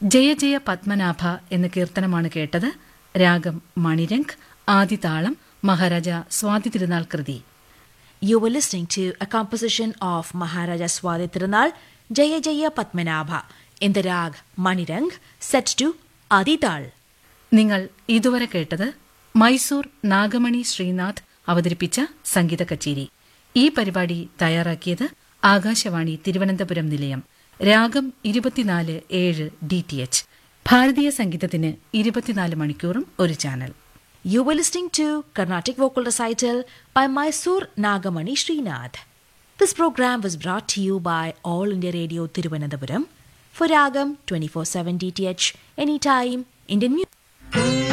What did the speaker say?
ജയ ജയ പത്മനാഭ എന്ന കീർത്തനമാണ് കേട്ടത് രാഗം മണിരംഗ് ആദിതാളം മഹാരാജ സ്വാതി തിരുനാൾ കൃതി You were listening to a composition of Maharaja Swati Tirunal Jaya Jaya Padmanabha in the rag Manirang set to Adital. നിങ്ങൾ ഇതുവരെ കേട്ടത് മൈസൂർ നാഗമണി ശ്രീനാഥ് അവതരിപ്പിച്ച സംഗീത കച്ചേരി ഈ പരിപാടി തയ്യാറാക്കിയത് ആകാശവാണി തിരുവനന്തപുരം നിലയം രാഗം ഇരുപത്തിനാല് ഏഴ് ഡി ടി എച്ച് ഭാരതീയ സംഗീതത്തിന് ഇരുപത്തിനാല് മണിക്കൂറും ഒരു channel You were listening to Carnatic Vocal Recital by Mysore Nagamani Srinath. This program was brought to you by All India Radio Tiruvananthapuram for Ragam 24/7 DTH anytime Indian music.